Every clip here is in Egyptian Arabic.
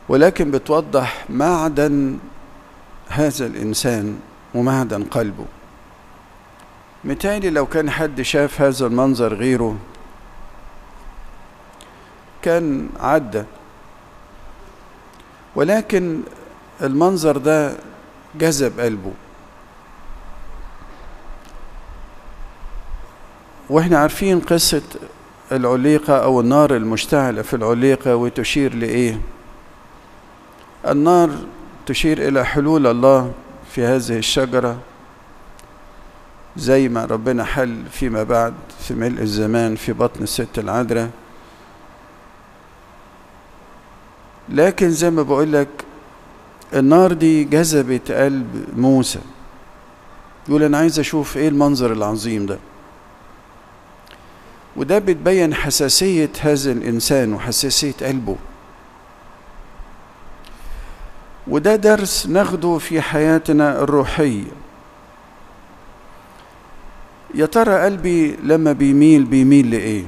ولكن بتوضح معدن هذا الإنسان ومعدن قلبه متهيألي لو كان حد شاف هذا المنظر غيره كان عدى ولكن المنظر ده جذب قلبه واحنا عارفين قصة العليقة أو النار المشتعلة في العليقة وتشير لإيه؟ النار تشير إلى حلول الله في هذه الشجرة زي ما ربنا حل فيما بعد في ملء الزمان في بطن الست العذراء لكن زي ما بقول لك النار دي جذبت قلب موسى يقول انا عايز اشوف ايه المنظر العظيم ده وده بتبين حساسية هذا الإنسان وحساسية قلبه وده درس ناخده في حياتنا الروحية يا ترى قلبي لما بيميل بيميل لإيه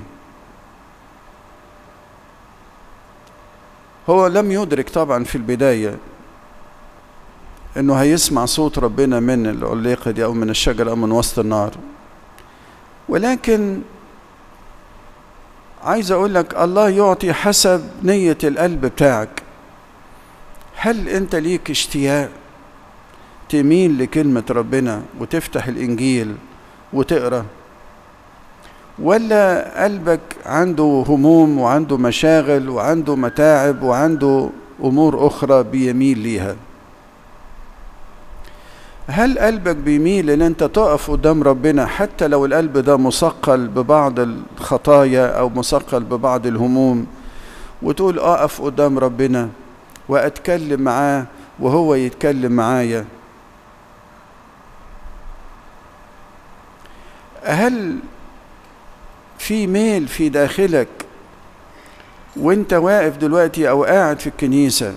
هو لم يدرك طبعا في البداية انه هيسمع صوت ربنا من العليقة دي او من الشجرة او من وسط النار ولكن عايز اقول لك الله يعطي حسب نية القلب بتاعك هل انت ليك اشتياق تميل لكلمة ربنا وتفتح الانجيل وتقرا ولا قلبك عنده هموم وعنده مشاغل وعنده متاعب وعنده امور اخرى بيميل ليها هل قلبك بيميل ان انت تقف قدام ربنا حتى لو القلب ده مثقل ببعض الخطايا او مثقل ببعض الهموم وتقول اقف قدام ربنا واتكلم معاه وهو يتكلم معايا هل في ميل في داخلك وانت واقف دلوقتي او قاعد في الكنيسه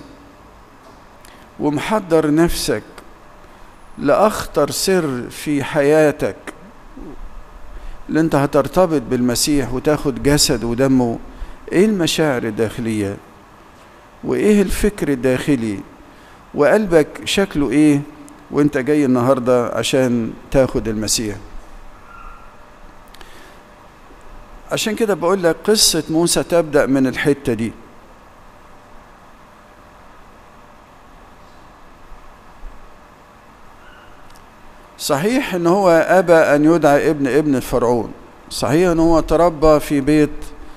ومحضر نفسك لاخطر سر في حياتك اللي انت هترتبط بالمسيح وتاخد جسد ودمه ايه المشاعر الداخليه وايه الفكر الداخلي وقلبك شكله ايه وانت جاي النهارده عشان تاخد المسيح عشان كده بقول لك قصة موسى تبدأ من الحتة دي صحيح ان هو ابى ان يدعى ابن ابن فرعون صحيح ان هو تربى في بيت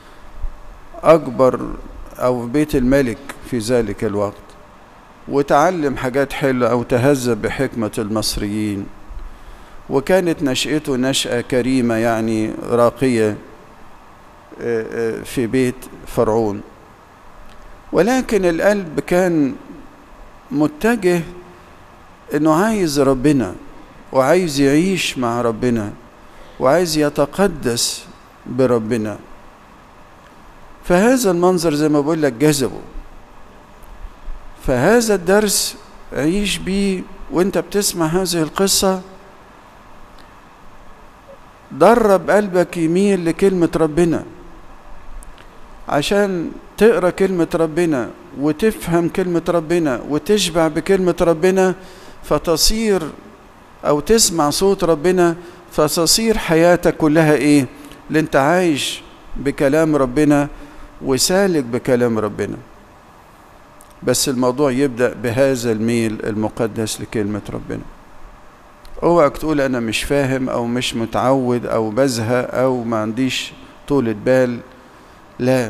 اكبر او في بيت الملك في ذلك الوقت وتعلم حاجات حلوة او تهذب بحكمة المصريين وكانت نشأته نشأة كريمة يعني راقية في بيت فرعون ولكن القلب كان متجه انه عايز ربنا وعايز يعيش مع ربنا وعايز يتقدس بربنا فهذا المنظر زي ما بقول لك جذبه فهذا الدرس عيش بيه وانت بتسمع هذه القصة درب قلبك يميل لكلمة ربنا عشان تقرا كلمة ربنا وتفهم كلمة ربنا وتشبع بكلمة ربنا فتصير أو تسمع صوت ربنا فتصير حياتك كلها إيه؟ اللي أنت عايش بكلام ربنا وسالك بكلام ربنا بس الموضوع يبدأ بهذا الميل المقدس لكلمة ربنا اوعك تقول أنا مش فاهم أو مش متعود أو بزهق أو ما عنديش طولة بال لا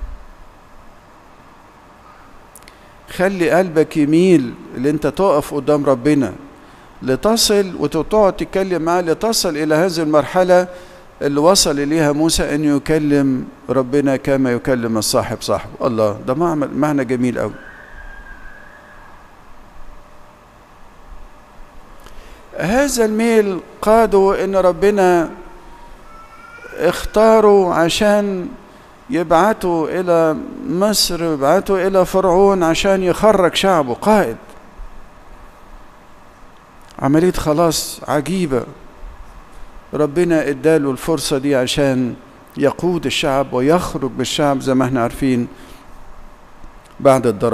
خلي قلبك يميل اللي انت تقف قدام ربنا لتصل وتقعد تتكلم معاه لتصل الى هذه المرحله اللي وصل اليها موسى ان يكلم ربنا كما يكلم الصاحب صاحبه الله ده معنى جميل قوي هذا الميل قادوا ان ربنا اختاروا عشان يبعتوا إلى مصر يبعتوا إلى فرعون عشان يخرج شعبه قائد عملية خلاص عجيبة ربنا اداله الفرصة دي عشان يقود الشعب ويخرج بالشعب زي ما احنا عارفين بعد الضرب